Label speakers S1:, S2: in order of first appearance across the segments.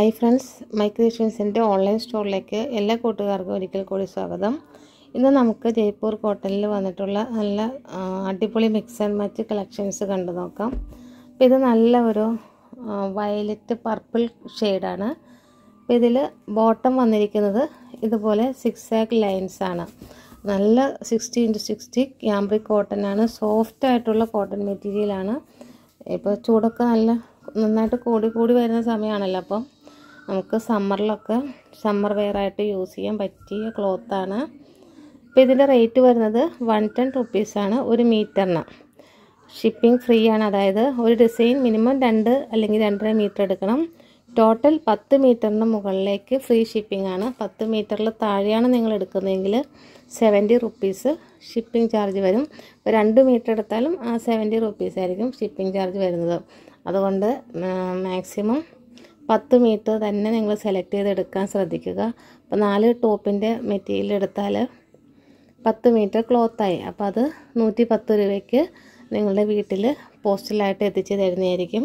S1: hi friends my ക്രിയേഷൻസിൻ്റെ online സ്റ്റോറിലേക്ക് എല്ലാ കൂട്ടുകാർക്കും ഒരിക്കൽ കൂടി സ്വാഗതം ഇന്ന് നമുക്ക് ജയ്പൂർ കോട്ടണിൽ വന്നിട്ടുള്ള നല്ല ആ, അടിപൊളി മിക്സ് ആൻഡ് മാച്ച് കളക്ഷൻസ് കണ്ടു നോക്കാം അപ്പോൾ ഇത് നല്ല ഒരു വയലറ്റ് പർപ്പിൾ ഷെയ്ഡാണ് അപ്പോൾ ഇതിൽ ബോട്ടം വന്നിരിക്കുന്നത് ഇതുപോലെ സിക്സ് ആക്ക് ലൈൻസ് ആണ് നല്ല sixty into sixty cambric cotton ആണ് സോഫ്റ്റ് ആയിട്ടുള്ള കോട്ടൺ മെറ്റീരിയലാണ് ഇപ്പോൾ ചൂടൊക്കെ നല്ല നന്നായിട്ട് കൂടി കൂടി വരുന്ന സമയമാണല്ലോ അപ്പം നമുക്ക് സമ്മറിലൊക്കെ സമ്മർ വെയർ ആയിട്ട് യൂസ് ചെയ്യാൻ പറ്റിയ ക്ലോത്താണ് ഇപ്പോൾ ഇതിൻ്റെ റേറ്റ് വരുന്നത് വൺ ടെൻ റുപ്പീസാണ് ഒരു മീറ്ററിന് ഷിപ്പിംഗ് ഫ്രീ ആണ് അതായത് ഒരു ഡിസൈൻ മിനിമം രണ്ട് അല്ലെങ്കിൽ രണ്ടര മീറ്റർ എടുക്കണം ടോട്ടൽ പത്ത് മീറ്ററിന് മുകളിലേക്ക് ഫ്രീ ഷിപ്പിംഗ് ആണ് പത്ത് മീറ്ററിൽ താഴെയാണ് നിങ്ങൾ എടുക്കുന്നതെങ്കിൽ സെവൻറ്റി റുപ്പീസ് ഷിപ്പിംഗ് ചാർജ് വരും ഇപ്പോൾ രണ്ട് മീറ്റർ എടുത്താലും ആ സെവൻറ്റി റുപ്പീസ് ആയിരിക്കും ഷിപ്പിംഗ് ചാർജ് വരുന്നത് അതുകൊണ്ട് മാക്സിമം പത്ത് മീറ്റർ തന്നെ നിങ്ങൾ സെലക്ട് ചെയ്ത് എടുക്കാൻ ശ്രദ്ധിക്കുക അപ്പോൾ നാല് ടോപ്പിൻ്റെ മെറ്റീരിയൽ എടുത്താൽ പത്ത് മീറ്റർ ക്ലോത്തായി അപ്പോൾ അത് നൂറ്റി പത്ത് രൂപയ്ക്ക് നിങ്ങളുടെ വീട്ടിൽ പോസ്റ്റലായിട്ട് എത്തിച്ച് തരുന്നതായിരിക്കും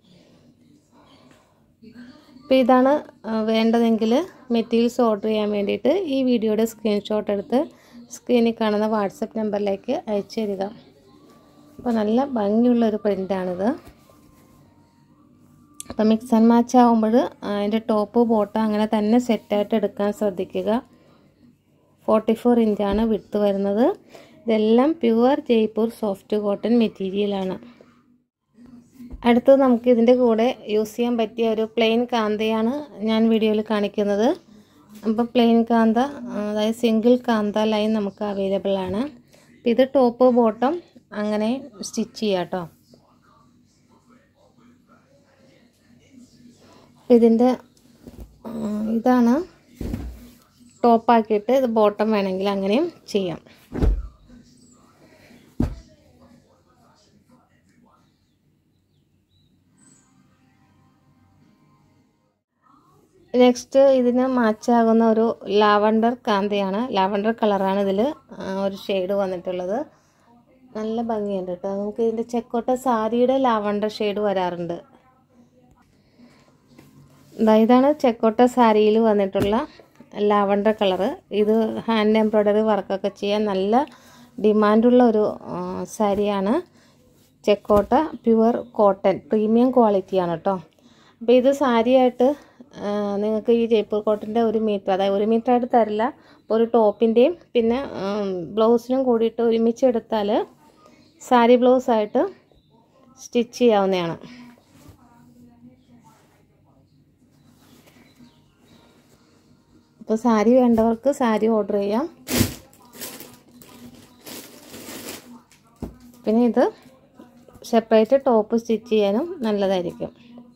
S1: അപ്പോൾ ഇതാണ് ആ, വേണ്ടതെങ്കിൽ മെറ്റീരിയൽസ് ഓർഡർ ചെയ്യാൻ വേണ്ടിയിട്ട് ഈ വീഡിയോയുടെ സ്ക്രീൻഷോട്ട് എടുത്ത് സ്ക്രീനിൽ കാണുന്ന വാട്സപ്പ് നമ്പറിലേക്ക് അയച്ചു തരിക അപ്പോൾ നല്ല ഭംഗിയുള്ളൊരു പ്രിൻ്റാണിത് അപ്പോൾ മിക്സ് ആൻഡ് മാച്ച് ആകുമ്പോൾ അതിൻ്റെ ടോപ്പ് ബോട്ടം അങ്ങനെ തന്നെ സെറ്റായിട്ട് എടുക്കാൻ ശ്രദ്ധിക്കുക ഫോർട്ടി ഫോർ ഇഞ്ചാണ് വിട്ട് വരുന്നത് ഇതെല്ലാം പ്യുവർ ജയ്പൂർ സോഫ്റ്റ് കോട്ടൺ മെറ്റീരിയലാണ് അടുത്തത് നമുക്ക് ഇതിൻ്റെ കൂടെ യൂസ് ചെയ്യാൻ പറ്റിയ ഒരു പ്ലെയിൻ കാന്തയാണ് ഞാൻ വീഡിയോയിൽ കാണിക്കുന്നത് അപ്പോൾ പ്ലെയിൻ കാന്ത അതായത് സിംഗിൾ കാന്ത ലൈൻ നമുക്ക് അവൈലബിൾ ആണ് അപ്പോൾ ഇത് ടോപ്പ് ബോട്ടം അങ്ങനെ സ്റ്റിച്ച് ചെയ്യാം കേട്ടോ ഇതിൻ്റെ ഇതാണ് ടോപ്പാക്കിയിട്ട് ഇത് ബോട്ടം വേണമെങ്കിൽ അങ്ങനെയും ചെയ്യാം നെക്സ്റ്റ് ഇതിന് മാച്ചാകുന്ന ഒരു ലാവണ്ടർ കാന്തയാണ് ലാവണ്ടർ കളറാണ് ഇതിൽ ഒരു ഷെയ്ഡ് വന്നിട്ടുള്ളത് നല്ല ഭംഗിയുണ്ട് കേട്ടോ നമുക്ക് ഇതിൻ്റെ ചെക്കോട്ട സാരിയുടെ ലാവണ്ടർ ഷെയ്ഡ് വരാറുണ്ട് ദാ ഇതാണ് ചെക്കോട്ട സാരിയിൽ വന്നിട്ടുള്ള ലാവണ്ടർ കളറ് ഇത് ഹാൻഡ് എംബ്രോയ്ഡറി വർക്കൊക്കെ ചെയ്യാൻ നല്ല ഡിമാൻഡുള്ള ഒരു ആ, സാരിയാണ് ചെക്കോട്ട പ്യുവർ കോട്ടൺ പ്രീമിയം ക്വാളിറ്റിയാണ് കേട്ടോ അപ്പോൾ ഇത് സാരിയായിട്ട് ആ, നിങ്ങൾക്ക് ഈ ജയ്പൂർ കോട്ടൻ്റെ ഒരു മീറ്റർ അതായത് ഒരു മീറ്റർ ആയിട്ട് തരില്ല ഒരു ടോപ്പിൻ്റെയും പിന്നെ ബ്ലൗസിനും കൂടിയിട്ട് ഒരുമിച്ച് എടുത്താൽ സാരി ബ്ലൗസായിട്ട് സ്റ്റിച്ച് ചെയ്യാവുന്നതാണ് അപ്പോൾ സാരി വേണ്ടവർക്ക് സാരി ഓർഡർ ചെയ്യാം പിന്നെ ഇത് സെപ്പറേറ്റ് ടോപ്പ് സ്റ്റിച്ച് ചെയ്യാനും നല്ലതായിരിക്കും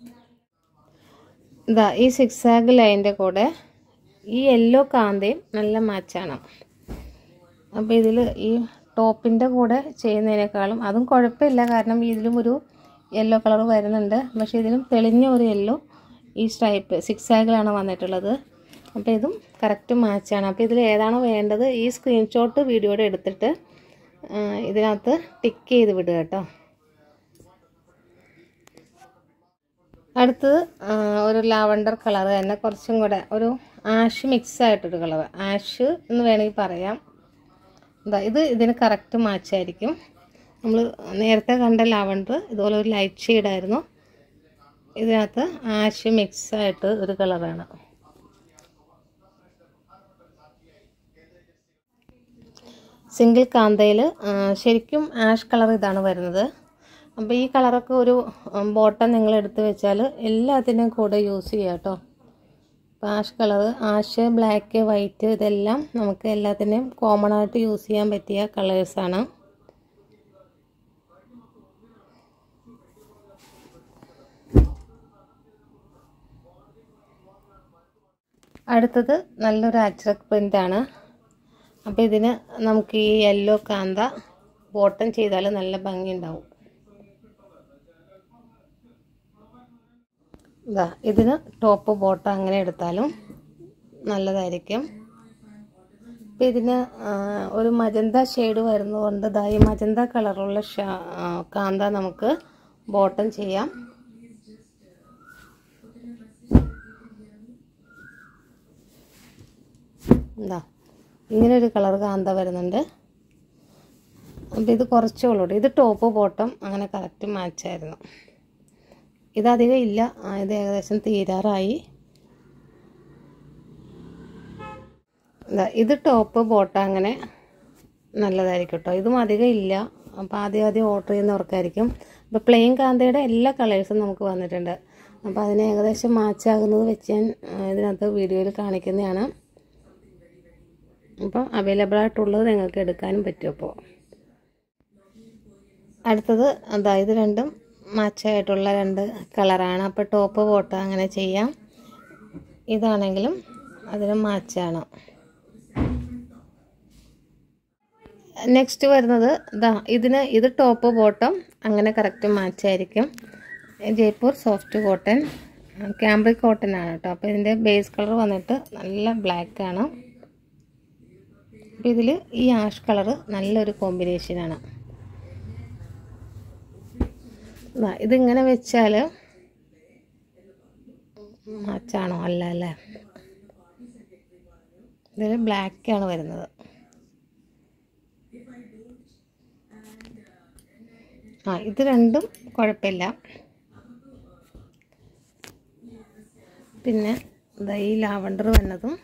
S1: ഇതാ ഈ സിക്സ് ആഗ് ലൈൻ്റെ കൂടെ ഈ യെല്ലോ കാന്തയും നല്ല മാച്ചാണ് അപ്പോൾ ഇതിൽ ഈ ടോപ്പിൻ്റെ കൂടെ ചെയ്യുന്നതിനേക്കാളും അതും കുഴപ്പമില്ല കാരണം ഇതിലും ഒരു യെല്ലോ കളർ വരുന്നുണ്ട് പക്ഷേ ഇതിലും തെളിഞ്ഞ ഒരു യെല്ലോ ഈ സ്ട്രൈപ്പ് സിക്സ് ആഗിലാണ് വന്നിട്ടുള്ളത് അപ്പോൾ ഇതും കറക്റ്റ് മാച്ചാണ് അപ്പോൾ ഇതിൽ ഏതാണോ വേണ്ടത് ഈ സ്ക്രീൻഷോട്ട് വീഡിയോയുടെ എടുത്തിട്ട് ആ, ഇതിനകത്ത് ടിക്ക് ചെയ്ത് വിടുക കേട്ടോ അടുത്തത് ആ, ഒരു ലാവണ്ടർ കളർ തന്നെ കുറച്ചും കൂടെ ഒരു ആഷ് മിക്സ് ആയിട്ടൊരു കളർ ആഷ് എന്ന് വേണമെങ്കിൽ പറയാം എന്താ ഇത് ഇതിന് കറക്റ്റ് മാച്ചായിരിക്കും നമ്മൾ നേരത്തെ കണ്ട ലാവണ്ടർ ഇതുപോലെ ഒരു ലൈറ്റ് ഷെയ്ഡായിരുന്നു ഇതിനകത്ത് ആഷ് മിക്സ് ആയിട്ട് ഒരു കളറാണ് സിംഗിൾ കാന്തയിൽ ശരിക്കും ആഷ് കളർ ഇതാണ് വരുന്നത് അപ്പോൾ ഈ കളറൊക്കെ ഒരു ബോട്ടം നിങ്ങൾ എടുത്ത് വെച്ചാൽ എല്ലാത്തിനും കൂടെ യൂസ് ചെയ്യാം കേട്ടോ അപ്പോൾ ash colour ash black white ഇതെല്ലാം നമുക്ക് എല്ലാത്തിനെയും കോമൺ ആയിട്ട് യൂസ് ചെയ്യാൻ പറ്റിയ കളേഴ്സാണ് അടുത്തത് നല്ലൊരു അച്രക് പ്രിൻ്റാണ് അപ്പോൾ ഇതിന് നമുക്ക് ഈ യെല്ലോ കാന്ത ബോട്ടം ചെയ്താൽ നല്ല ഭംഗി ഉണ്ടാവും ഇതാ ഇതിന് ടോപ്പ് ബോട്ടം അങ്ങനെ എടുത്താലും നല്ലതായിരിക്കും അപ്പോൾ ഇതിന് ആ, ഒരു മജന്ത ഷെയ്ഡ് വരുന്നതുകൊണ്ട് ദാ ഈ മജന്ത കളറുള്ള ഷാ ആ, കാന്ത നമുക്ക് ബോട്ടം ചെയ്യാം എന്താ ഇങ്ങനെ ഒരു കളർ കാന്ത വരുന്നുണ്ട് അപ്പോൾ ഇത് കുറച്ചേ ഉള്ളൂ ഇത് ടോപ്പ് ബോട്ടം അങ്ങനെ കറക്റ്റ് മാച്ചായിരുന്നു ഇതധികം ഇല്ല ആ, ഇത് ഏകദേശം തീരാറായി ഇതാ ഇത് ടോപ്പ് ബോട്ടം അങ്ങനെ നല്ലതായിരിക്കും കേട്ടോ ഇതും അധികം ഇല്ല അപ്പോൾ ആദ്യം ആദ്യം ഓർഡർ ചെയ്യുന്നവർക്കായിരിക്കും അപ്പോൾ പ്ലെയിൻ കാന്തയുടെ എല്ലാ കളേഴ്സും നമുക്ക് വന്നിട്ടുണ്ട് അപ്പോൾ അതിന് ഏകദേശം മാച്ചാകുന്നത് വെച്ച് ഞാൻ ആ, ഇതിനകത്ത് വീഡിയോയിൽ കാണിക്കുന്നതാണ് അപ്പോൾ അവൈലബിൾ ആയിട്ടുള്ളത് നിങ്ങൾക്ക് എടുക്കാനും പറ്റും അപ്പോൾ അടുത്തത് അതാ ഇത് രണ്ടും മാച്ചായിട്ടുള്ള രണ്ട് കളറാണ് അപ്പോൾ ടോപ്പ് ബോട്ടം അങ്ങനെ ചെയ്യാം ഇതാണെങ്കിലും അതിന് മാച്ചാണ് നെക്സ്റ്റ് വരുന്നത് ഇതാ ഇതിന് ഇത് ടോപ്പ് ബോട്ടം അങ്ങനെ കറക്റ്റ് മാച്ചായിരിക്കും Jaipur soft cotton cambric cotton ആണ് കേട്ടോ അപ്പോൾ ഇതിൻ്റെ ബേസ് കളർ വന്നിട്ട് നല്ല ബ്ലാക്ക് ആണ് അപ്പോൾ ഇതിൽ ഈ ആഷ് കളർ നല്ലൊരു കോമ്പിനേഷനാണ് ദാ ഇതിങ്ങനെ വെച്ചാൽ മാച്ചാണോ അല്ല അല്ലേ ഇതിൽ ബ്ലാക്കാണ് വരുന്നത് ആ ഇത് രണ്ടും കുഴപ്പമില്ല പിന്നെ ദാ ഈ ലാവണ്ടർ വന്നതും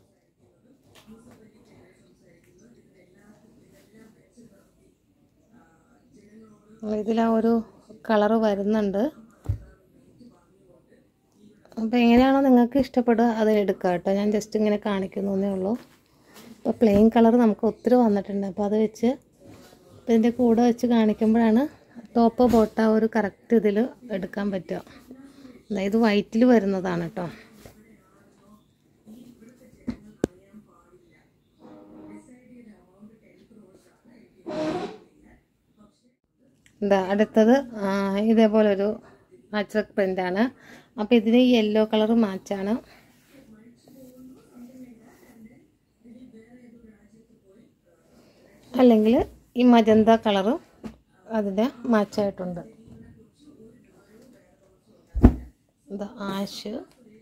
S1: ഇതിൽ ആ ഒരു കളറ് വരുന്നുണ്ട് അപ്പോൾ എങ്ങനെയാണോ നിങ്ങൾക്ക് ഇഷ്ടപ്പെടുക അത് എടുക്കുക കേട്ടോ ഞാൻ ജസ്റ്റ് ഇങ്ങനെ കാണിക്കുന്നേ ഉള്ളൂ അപ്പോൾ പ്ലെയിൻ കളർ നമുക്ക് ഒത്തിരി വന്നിട്ടുണ്ട് അപ്പോൾ അത് വെച്ച് അപ്പോൾ ഇതിൻ്റെ കൂടെ വെച്ച് കാണിക്കുമ്പോഴാണ് ടോപ്പ് ബോട്ട ഒരു കറക്റ്റ് ഇതിൽ എടുക്കാൻ പറ്റുക അതായത് വൈറ്റിൽ വരുന്നതാണ് കേട്ടോ എന്താ അടുത്തത് ആ, ഇതേപോലൊരു അച്ചക് പ്രിൻ്റാണ് അപ്പോൾ ഇതിന് യെല്ലോ കളർ മാച്ചാണ് അല്ലെങ്കിൽ ഈ മജന്ത കളറ് അതിൻ്റെ മാച്ചായിട്ടുണ്ട് എന്താ ആഷ്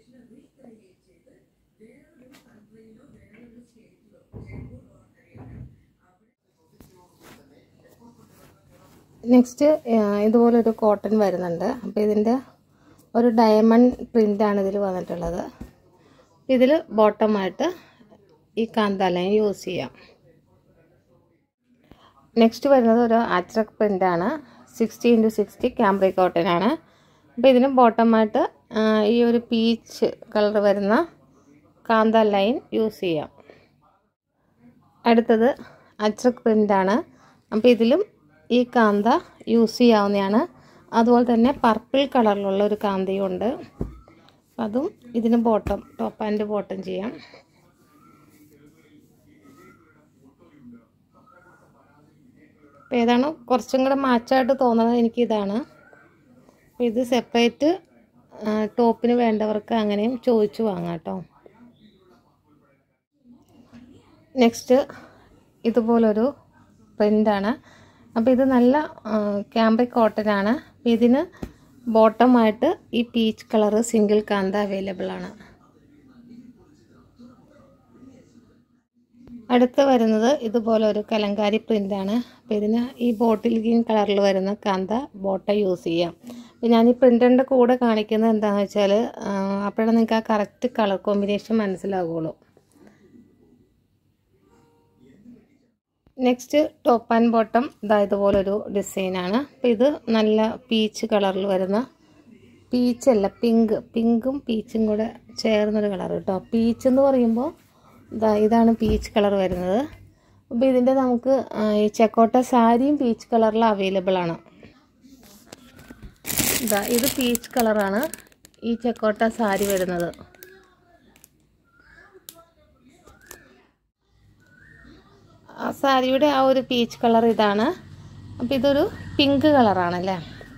S1: നെക്സ്റ്റ് ഇതുപോലൊരു കോട്ടൺ വരുന്നുണ്ട് അപ്പോൾ ഇതിൻ്റെ ഒരു ഡയമണ്ട് പ്രിൻ്റാണ് ഇതിൽ വന്നിട്ടുള്ളത് ഇതിൽ ബോട്ടമായിട്ട് ഈ കാന്താലയം യൂസ് ചെയ്യാം നെക്സ്റ്റ് വരുന്നത് ഒരു ആച്രക് പ്രിൻ്റാണ് sixty into sixty cambric cotton ആണ് അപ്പോൾ ഇതിന് ബോട്ടമായിട്ട് ഈ ഒരു പീച്ച് കളർ വരുന്ന കാന്ത ലൈൻ യൂസ് ചെയ്യാം അടുത്തത് അച്രക് പ്രിൻ്റാണ് അപ്പോൾ ഇതിലും ഈ കാന്ത യൂസ് ചെയ്യാവുന്നതാണ് അതുപോലെ തന്നെ പർപ്പിൾ കളറിലുള്ള ഒരു കാന്തയും ഉണ്ട് അപ്പം അതും ഇതിന് ബോട്ടം ടോപ്പ് ആൻഡ് ബോട്ടം ചെയ്യാം അപ്പോൾ ഏതാണ് കുറച്ചും കൂടെ മാച്ചായിട്ട് തോന്നുന്നത് എനിക്ക് ഇതാണ് അപ്പോൾ ഇത് സെപ്പറേറ്റ് ടോപ്പിന് വേണ്ടവർക്ക് അങ്ങനെയും ചോദിച്ചു വാങ്ങാം കേട്ടോ നെക്സ്റ്റ് ഇതുപോലൊരു പ്രിൻ്റാണ് അപ്പോൾ ഇത് നല്ല ക്യാമ്പിക് കോട്ടൺ ആണ് അപ്പോൾ ഇതിന് ബോട്ടമായിട്ട് ഈ peach colour single kantha available ആണ് അടുത്ത് വരുന്നത് ഇതുപോലെ ഒരു കലങ്കാരി പ്രിൻ്റാണ് അപ്പോൾ ഇതിന് ഈ ബോട്ടിൽ ഗ്രീൻ കളറിൽ വരുന്ന കാന്ത ബോട്ട യൂസ് ചെയ്യാം അപ്പോൾ ഞാൻ ഈ പ്രിൻ്റിൻ്റെ കൂടെ കാണിക്കുന്നത് എന്താണെന്ന് വെച്ചാൽ അപ്പോഴാണ് നിങ്ങൾക്ക് ആ കറക്റ്റ് കളർ കോമ്പിനേഷൻ മനസ്സിലാവുകയുള്ളൂ നെക്സ്റ്റ് ടോപ്പ് ആൻഡ് ബോട്ടം ഇതാ ഇതുപോലൊരു ഡിസൈനാണ് അപ്പോൾ ഇത് നല്ല പീച്ച് കളറിൽ വരുന്ന പീച്ചല്ല പിങ്ക് പിങ്കും പീച്ചും കൂടെ ചേർന്നൊരു കളർ കേട്ടോ പീച്ച് എന്ന് പറയുമ്പോൾ ഇതാ ഇതാണ് പീച്ച് കളർ വരുന്നത് അപ്പോൾ ഇതിൻ്റെ നമുക്ക് ആ, ഈ ചെക്കോട്ട സാരിയും പീച്ച് കളറിൽ അവൈലബിൾ ആണ് ഇതാ ഇത് പീച്ച് കളറാണ് ഈ ചെക്കോട്ട സാരി വരുന്നത് ആ സാരിയുടെ ആ ഒരു പീച്ച് കളർ ഇതാണ് അപ്പം ഇതൊരു പിങ്ക് കളറാണല്ലേ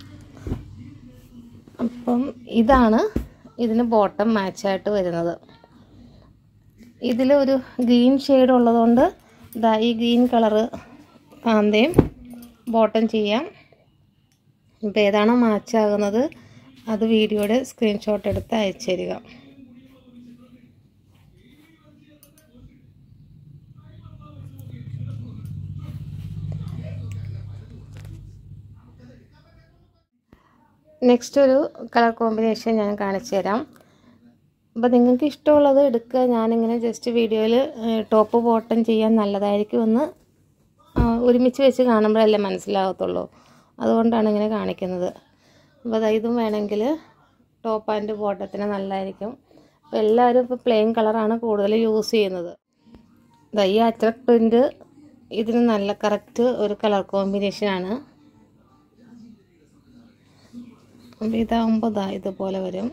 S1: അപ്പം ഇതാണ് ഇതിന് ബോട്ടം മാച്ചായിട്ട് വരുന്നത് ഇതിൽ ഒരു ഗ്രീൻ ഷെയ്ഡ് ഉള്ളതുകൊണ്ട് ഇതാ ഈ ഗ്രീൻ കളറ് കാന്തയും ബോട്ടം ചെയ്യാം ഇപ്പോൾ ഏതാണോ മാച്ചാകുന്നത് അത് വീഡിയോയുടെ സ്ക്രീൻഷോട്ട് എടുത്ത് അയച്ചു തരിക നെക്സ്റ്റ് ഒരു കളർ കോമ്പിനേഷൻ ഞാൻ കാണിച്ചു തരാം അപ്പോൾ നിങ്ങൾക്ക് ഇഷ്ടമുള്ളത് എടുക്കുക ഞാനിങ്ങനെ ജസ്റ്റ് വീഡിയോയിൽ ടോപ്പ് ബോട്ടം ചെയ്യാൻ നല്ലതായിരിക്കും എന്ന് ഒരുമിച്ച് വെച്ച് കാണുമ്പോഴല്ലേ മനസ്സിലാകത്തുള്ളൂ അതുകൊണ്ടാണ് ഇങ്ങനെ കാണിക്കുന്നത് അപ്പോൾ അതാ ഇതും വേണമെങ്കിൽ ടോപ്പ് ആൻഡ് ബോട്ടത്തിന് നല്ലതായിരിക്കും അപ്പോൾ എല്ലാവരും ഇപ്പോൾ പ്ലെയിൻ കളറാണ് കൂടുതൽ യൂസ് ചെയ്യുന്നത് ഇതാ ഈ അച്ചറക് പ്രിൻ്റ് ഇതിന് നല്ല കറക്റ്റ് ഒരു കളർ കോമ്പിനേഷനാണ് അപ്പോൾ ഇതാകുമ്പോൾ ഇതാ ഇതുപോലെ വരും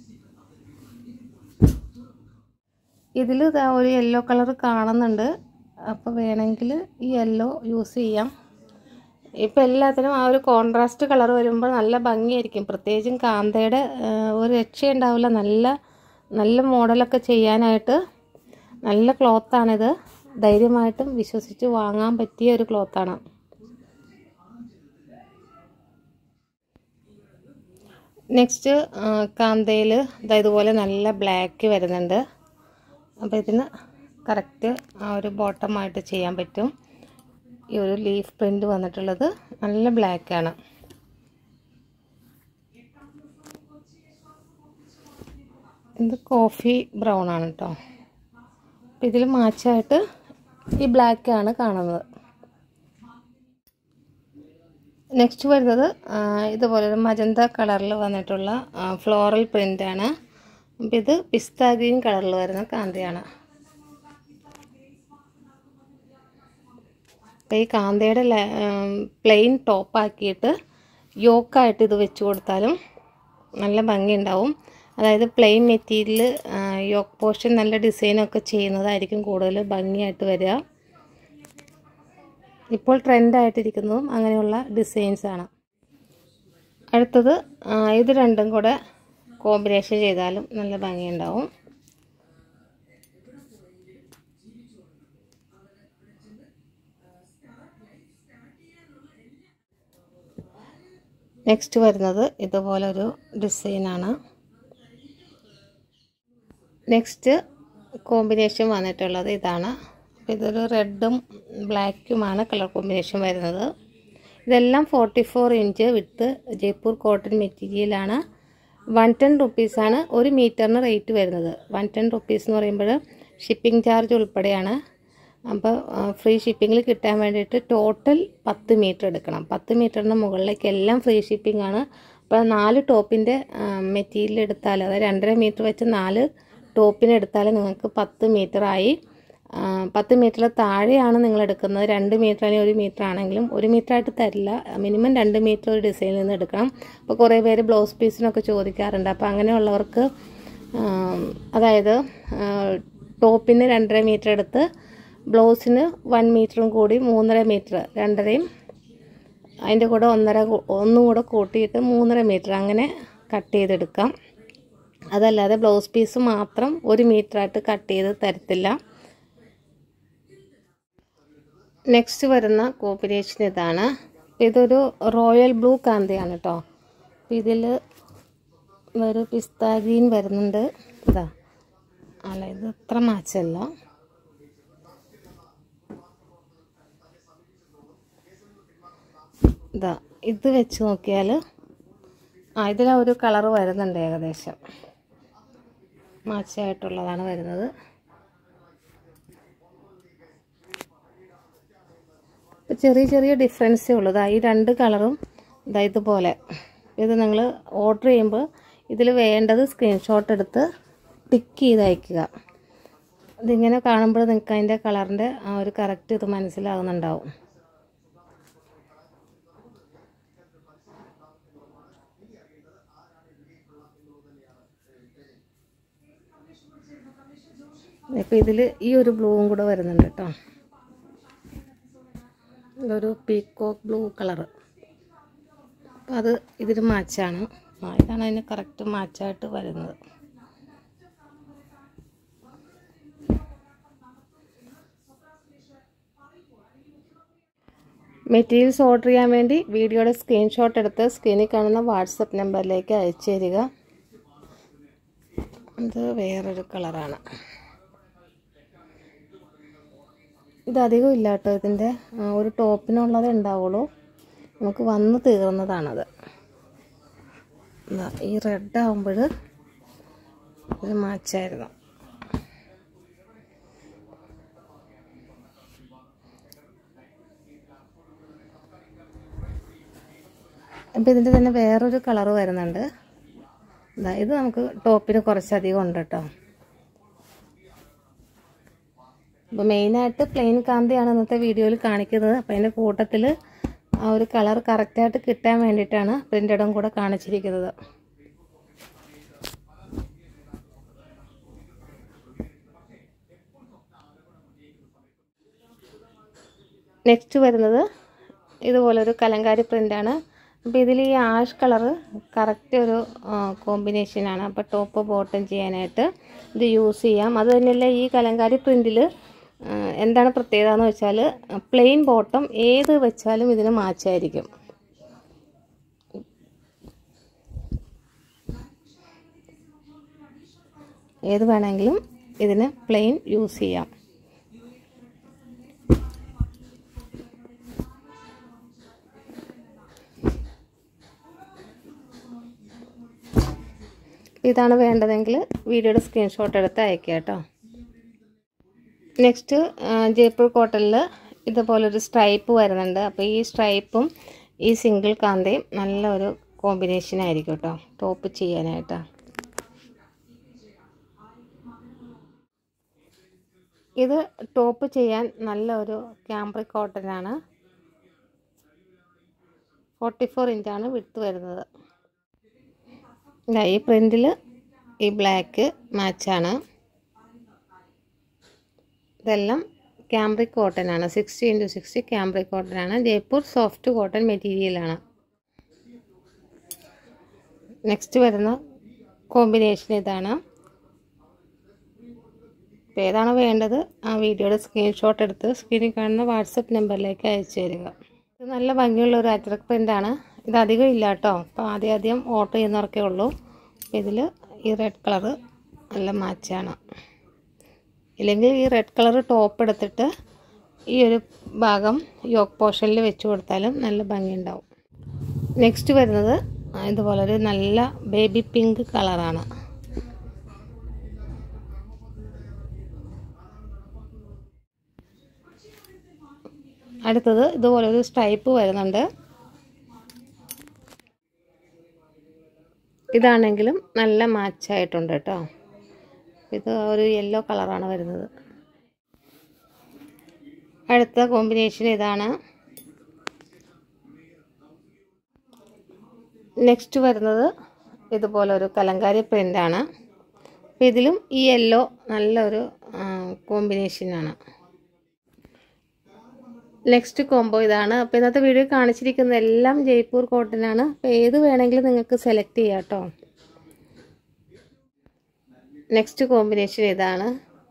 S1: ഇതിൽ ഇതാ ഒരു യെല്ലോ കളർ കാണുന്നുണ്ട് അപ്പോൾ വേണമെങ്കിൽ ഈ യെല്ലോ യൂസ് ചെയ്യാം ഇപ്പം എല്ലാത്തിനും ആ ഒരു കോൺട്രാസ്റ്റ് കളർ വരുമ്പോൾ നല്ല ഭംഗിയായിരിക്കും പ്രത്യേകിച്ചും കാന്തയുടെ ഒരു രക്ഷയുണ്ടാവില്ല നല്ല നല്ല മോഡലൊക്കെ ചെയ്യാനായിട്ട് നല്ല ക്ലോത്താണിത് ധൈര്യമായിട്ടും വിശ്വസിച്ച് വാങ്ങാൻ പറ്റിയ ഒരു ക്ലോത്താണ് നെക്സ്റ്റ് കാന്തയിൽ ഇതുപോലെ നല്ല ബ്ലാക്ക് വരുന്നുണ്ട് അപ്പോൾ ഇതിന് കറക്റ്റ് ആ ഒരു ബോട്ടമായിട്ട് ചെയ്യാൻ പറ്റും ഈ ഒരു ലീഫ് പ്രിൻ്റ് വന്നിട്ടുള്ളത് നല്ല ബ്ലാക്കാണ് ഇത് കോഫി ബ്രൗൺ ആണ് കേട്ടോ അപ്പോൾ ഇതിൽ മാച്ചായിട്ട് ഈ ബ്ലാക്കാണ് കാണുന്നത് നെക്സ്റ്റ് വരുന്നത് ഇതുപോലൊരു മജന്ത കളറിൽ വന്നിട്ടുള്ള ഫ്ലോറൽ പ്രിൻ്റാണ് അപ്പോൾ ഇത് പിസ്ത ഗ്രീൻ കളറിൽ വരുന്ന കാന്തയാണ് അപ്പോൾ ഈ കാന്തയുടെ പ്ലെയിൻ ടോപ്പാക്കിയിട്ട് യോക്കായിട്ട് ഇത് വെച്ച് കൊടുത്താലും നല്ല ഭംഗിയുണ്ടാവും അതായത് പ്ലെയിൻ മെറ്റീരിയൽ യോക്ക് പോർഷൻ നല്ല ഡിസൈനൊക്കെ ചെയ്യുന്നതായിരിക്കും കൂടുതൽ ഭംഗിയായിട്ട് വരിക ഇപ്പോൾ ട്രെൻഡായിട്ടിരിക്കുന്നതും അങ്ങനെയുള്ള ഡിസൈൻസാണ് അടുത്തത് ഇത് രണ്ടും കൂടെ കോമ്പിനേഷൻ ചെയ്താലും നല്ല ഭംഗിയുണ്ടാവും നെക്സ്റ്റ് വരുന്നത് ഇതുപോലൊരു ഡിസൈനാണ് നെക്സ്റ്റ് കോമ്പിനേഷൻ വന്നിട്ടുള്ളത് ഇതാണ് ഇതൊരു റെഡും ബ്ലാക്കുമാണ് കളർ കോമ്പിനേഷൻ വരുന്നത് ഇതെല്ലാം forty four inch with Jaipur cotton മെറ്റീരിയലാണ് വൺ ടെൻ റുപ്പീസാണ് ഒരു മീറ്ററിന് റേറ്റ് വരുന്നത് വൺ ടെൻ റുപ്പീസ് എന്ന് പറയുമ്പോൾ ഷിപ്പിംഗ് ചാർജ് ഉൾപ്പെടെയാണ് അപ്പോൾ ഫ്രീ ഷിപ്പിങ്ങിൽ കിട്ടാൻ വേണ്ടിയിട്ട് ടോട്ടൽ പത്ത് മീറ്റർ എടുക്കണം പത്ത് മീറ്ററിന് മുകളിലേക്ക് എല്ലാം ഫ്രീ ഷിപ്പിംഗ് ആണ് അപ്പോൾ നാല് ടോപ്പിൻ്റെ മെറ്റീരിയൽ എടുത്താൽ അതായത് രണ്ടര മീറ്റർ വെച്ച് നാല് ടോപ്പിന് എടുത്താൽ നിങ്ങൾക്ക് പത്ത് മീറ്ററായി പത്ത് മീറ്ററിൽ താഴെയാണ് നിങ്ങൾ എടുക്കുന്നത് രണ്ട് മീറ്റർ അല്ലെങ്കിൽ ഒരു മീറ്റർ ആണെങ്കിലും ഒരു മീറ്റർ ആയിട്ട് തരില്ല മിനിമം രണ്ട് മീറ്റർ ഒരു ഡിസൈനിൽ നിന്ന് എടുക്കണം അപ്പോൾ കുറേ പേര് ബ്ലൗസ് പീസിനൊക്കെ ചോദിക്കാറുണ്ട് അപ്പോൾ അങ്ങനെയുള്ളവർക്ക് അതായത് ടോപ്പിന് രണ്ടര മീറ്റർ എടുത്ത് ബ്ലൗസിന് വൺ മീറ്ററും കൂടി മൂന്നര മീറ്റർ രണ്ടരയും അതിൻ്റെ കൂടെ ഒന്നര ഒന്നും കൂടെ കൂട്ടിയിട്ട് മൂന്നര മീറ്റർ അങ്ങനെ കട്ട് ചെയ്തെടുക്കാം അതല്ലാതെ ബ്ലൗസ് പീസ് മാത്രം ഒരു മീറ്ററായിട്ട് കട്ട് ചെയ്ത് തരത്തില്ല നെക്സ്റ്റ് വരുന്ന കോമ്പിനേഷൻ ഇതാണ് ഇതൊരു റോയൽ ബ്ലൂ കാന്തയാണ് കേട്ടോ ഇതിൽ ഒരു പിസ്ത ഗ്രീൻ വരുന്നുണ്ട് ഇതാ അല്ല ഇത് അത്ര മാച്ചല്ല ഇതാ ഇത് വെച്ച് നോക്കിയാൽ ആ ഇതിൽ ഒരു കളർ വരുന്നുണ്ട് ഏകദേശം മാച്ചായിട്ടുള്ളതാണ് വരുന്നത് ചെറിയ ചെറിയ ഡിഫറൻസേ ഉള്ളൂ ഇതാ ഈ രണ്ട് കളറും ഇതാ ഇതുപോലെ ഇത് നിങ്ങൾ ഓർഡർ ചെയ്യുമ്പോൾ ഇതിൽ വേണ്ടത് സ്ക്രീൻഷോട്ട് എടുത്ത് ടിക്ക് ചെയ്ത് അയക്കുക ഇതിങ്ങനെ കാണുമ്പോൾ നിങ്ങൾക്ക് അതിൻ്റെ കളറിൻ്റെ ആ ഒരു കറക്റ്റ് ഇത് മനസ്സിലാകുന്നുണ്ടാവും ഇപ്പോൾ ഇതിൽ ഈ ഒരു ബ്ലൂവും കൂടെ വരുന്നുണ്ട് കേട്ടോ ഇതൊരു പീക്കോക്ക് ബ്ലൂ കളറ് അപ്പോൾ അത് ഇതിന് മാച്ചാണ് ആ ഇതാണ് അതിന് കറക്റ്റ് മാച്ചായിട്ട് വരുന്നത് മെറ്റീരിയൽസ് ഓർഡർ ചെയ്യാൻ വേണ്ടി വീഡിയോയുടെ സ്ക്രീൻഷോട്ട് എടുത്ത് സ്ക്രീനിൽ കാണുന്ന വാട്സപ്പ് നമ്പറിലേക്ക് അയച്ചു തരിക ഇത് വേറൊരു കളറാണ് ഇത് അധികം ഇല്ല കേട്ടോ ഇതിൻ്റെ ഒരു ടോപ്പിനുള്ളതേ ഉണ്ടാവുള്ളൂ നമുക്ക് വന്ന് തീർന്നതാണത് ഇതാ ഈ റെഡ് ആകുമ്പോൾ ഇത് മാച്ചായിരുന്നു അപ്പോൾ ഇതിൻ്റെ തന്നെ വേറൊരു കളറ് വരുന്നുണ്ട് ഇതാ ഇത് നമുക്ക് ടോപ്പിന് കുറച്ചധികം ഉണ്ട് കേട്ടോ അപ്പോൾ മെയിനായിട്ട് പ്ലെയിൻ കാന്തിയാണ് ഇന്നത്തെ വീഡിയോയിൽ കാണിക്കുന്നത് അപ്പോൾ അതിൻ്റെ കൂട്ടത്തിൽ ആ ഒരു കളർ കറക്റ്റായിട്ട് കിട്ടാൻ വേണ്ടിയിട്ടാണ് പ്രിൻ്റഡും കൂടെ കാണിച്ചിരിക്കുന്നത് നെക്സ്റ്റ് വരുന്നത് ഇതുപോലൊരു കലങ്കാരി പ്രിൻ്റാണ് അപ്പോൾ ഇതിൽ ഈ ആഷ് കളറ് കറക്റ്റ് ഒരു കോമ്പിനേഷനാണ് അപ്പോൾ ടോപ്പ് ബോട്ടം ചെയ്യാനായിട്ട് ഇത് യൂസ് ചെയ്യാം അത് തന്നെയല്ല ഈ കലങ്കാരി പ്രിൻറ്റിൽ എന്താണ് പ്രത്യേകത എന്ന് വെച്ചാൽ പ്ലെയിൻ ബോട്ടം ഏത് വെച്ചാലും ഇതിന് മാച്ചായിരിക്കും ഏത് വേണമെങ്കിലും ഇതിന് പ്ലെയിൻ യൂസ് ചെയ്യാം ഇതാണ് വേണ്ടതെങ്കിൽ വീഡിയോയുടെ സ്ക്രീൻഷോട്ട് എടുത്ത് അയക്കുക കേട്ടോ നെക്സ്റ്റ് ജയ്പൂർ കോട്ടണിൽ ഇതുപോലൊരു സ്ട്രൈപ്പ് വരുന്നുണ്ട് അപ്പോൾ ഈ സ്ട്രൈപ്പും ഈ സിംഗിൾ കാന്തയും നല്ലൊരു കോമ്പിനേഷൻ ആയിരിക്കും കേട്ടോ ടോപ്പ് ചെയ്യാനായിട്ട് ഇത് ടോപ്പ് ചെയ്യാൻ നല്ലൊരു ക്യാമ്പ്രിക് കോട്ടനാണ് ഫോർട്ടി ഫോർ ഇഞ്ചാണ് വിട്ട് വരുന്നത് ഈ പ്രിൻറ്റിൽ ഈ ബ്ലാക്ക് മാച്ചാണ് ഇതെല്ലാം ക്യാമ്പ്രിക് കോട്ടൺ ആണ് sixty into sixty cambric cotton ആണ് ജയ്പൂർ സോഫ്റ്റ് കോട്ടൺ മെറ്റീരിയലാണ് നെക്സ്റ്റ് വരുന്ന കോമ്പിനേഷൻ ഇതാണ് അപ്പോൾ ഏതാണ് വേണ്ടത് ആ വീഡിയോയുടെ സ്ക്രീൻഷോട്ട് എടുത്ത് സ്ക്രീനിൽ കാണുന്ന വാട്സപ്പ് നമ്പറിലേക്ക് അയച്ചു തരിക ഇത് നല്ല ഭംഗിയുള്ള ഒരു അറ്റർക്ക് പ്രിൻ്റാണ് ഇത് അധികം ഇല്ല കേട്ടോ അപ്പോൾ ആദ്യം ആദ്യം ഓർഡർ ചെയ്യുന്നവർക്കേ ഉള്ളൂ അപ്പോൾ ഇതിൽ ഈ റെഡ് കളറ് നല്ല മാച്ചാണ് ഇല്ലെങ്കിൽ ഈ റെഡ് കളർ ടോപ്പ് എടുത്തിട്ട് ഈ ഒരു ഭാഗം യോക്ക് പോർഷനിൽ വെച്ച് കൊടുത്താലും നല്ല ഭംഗിയുണ്ടാവും നെക്സ്റ്റ് വരുന്നത് ഇതുപോലൊരു നല്ല ബേബി പിങ്ക് കളറാണ് അടുത്തത് ഇതുപോലൊരു സ്ട്രൈപ്പ് വരുന്നുണ്ട് ഇതാണെങ്കിലും നല്ല മാച്ചായിട്ടുണ്ട് കേട്ടോ ഇത് ഒരു യെല്ലോ കളറാണ് വരുന്നത് അടുത്ത കോമ്പിനേഷൻ ഇതാണ് നെക്സ്റ്റ് വരുന്നത് ഇതുപോലെ ഒരു കലങ്കാരി പ്രിൻ്റാണ് അപ്പോൾ ഇതിലും ഈ യെല്ലോ നല്ലൊരു കോമ്പിനേഷനാണ് നെക്സ്റ്റ് കോംബോ ഇതാണ് അപ്പോൾ ഇന്നത്തെ വീഡിയോ കാണിച്ചിരിക്കുന്ന എല്ലാം ജയ്പൂർ കോട്ടനാണ് അപ്പോൾ ഏത് വേണമെങ്കിലും നിങ്ങൾക്ക് സെലക്ട് ചെയ്യാം കേട്ടോ നെക്സ്റ്റ് കോമ്പിനേഷൻ ഇതാണ്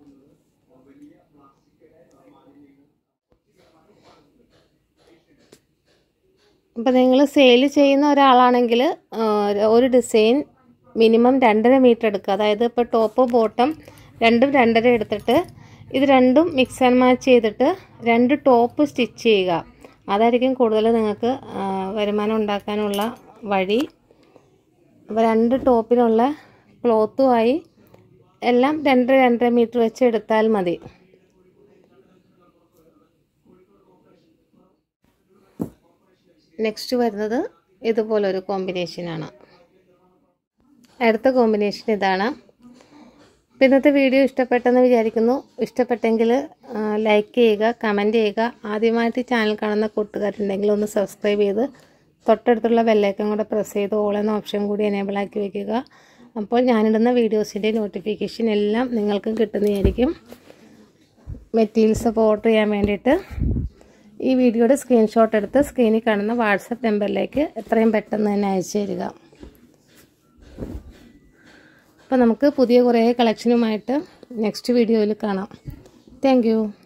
S1: അപ്പോൾ നിങ്ങൾ സെയിൽ ചെയ്യുന്ന ഒരാളാണെങ്കിൽ ഒരു ഡിസൈൻ മിനിമം രണ്ടര മീറ്റർ എടുക്കുക അതായത് ഇപ്പോൾ ടോപ്പ് ബോട്ടം രണ്ടും രണ്ടര എടുത്തിട്ട് ഇത് രണ്ടും മിക്സ് ആൻഡ് മാച്ച് ചെയ്തിട്ട് രണ്ട് ടോപ്പ് സ്റ്റിച്ച് ചെയ്യുക അതായിരിക്കും കൂടുതൽ നിങ്ങൾക്ക് വരുമാനം ഉണ്ടാക്കാനുള്ള വഴി അപ്പോൾ രണ്ട് ടോപ്പിനുള്ള ക്ലോത്തുമായി എല്ലാം രണ്ട് രണ്ടര മീറ്റർ വെച്ച് എടുത്താൽ മതി നെക്സ്റ്റ് വരുന്നത് ഇതുപോലൊരു കോമ്പിനേഷനാണ് അടുത്ത കോമ്പിനേഷൻ ഇതാണ് ഇന്നത്തെ വീഡിയോ ഇഷ്ടപ്പെട്ടെന്ന് വിചാരിക്കുന്നു ഇഷ്ടപ്പെട്ടെങ്കിൽ ലൈക്ക് ചെയ്യുക കമൻറ്റ് ചെയ്യുക ആദ്യമായിട്ട് ചാനൽ കാണുന്ന കൂട്ടുകാരുണ്ടെങ്കിൽ ഒന്ന് സബ്സ്ക്രൈബ് ചെയ്ത് തൊട്ടടുത്തുള്ള ബെല്ലൈക്കൻ കൂടെ പ്രസ് ചെയ്ത് ഓൾ എന്ന ഓപ്ഷൻ കൂടി എനേബിൾ ആക്കി വയ്ക്കുക അപ്പോൾ ഞാനിടുന്ന വീഡിയോസിൻ്റെ നോട്ടിഫിക്കേഷൻ എല്ലാം നിങ്ങൾക്കും കിട്ടുന്നതായിരിക്കും മെറ്റീരിയൽസ് ഒക്കെ ഓർഡർ ചെയ്യാൻ വേണ്ടിയിട്ട് ഈ വീഡിയോയുടെ സ്ക്രീൻഷോട്ട് എടുത്ത് സ്ക്രീനിൽ കാണുന്ന വാട്സപ്പ് നമ്പറിലേക്ക് എത്രയും പെട്ടെന്ന് തന്നെ അയച്ചു തരിക അപ്പോൾ നമുക്ക് പുതിയ കുറേ കളക്ഷനുമായിട്ട് നെക്സ്റ്റ് വീഡിയോയിൽ കാണാം താങ്ക്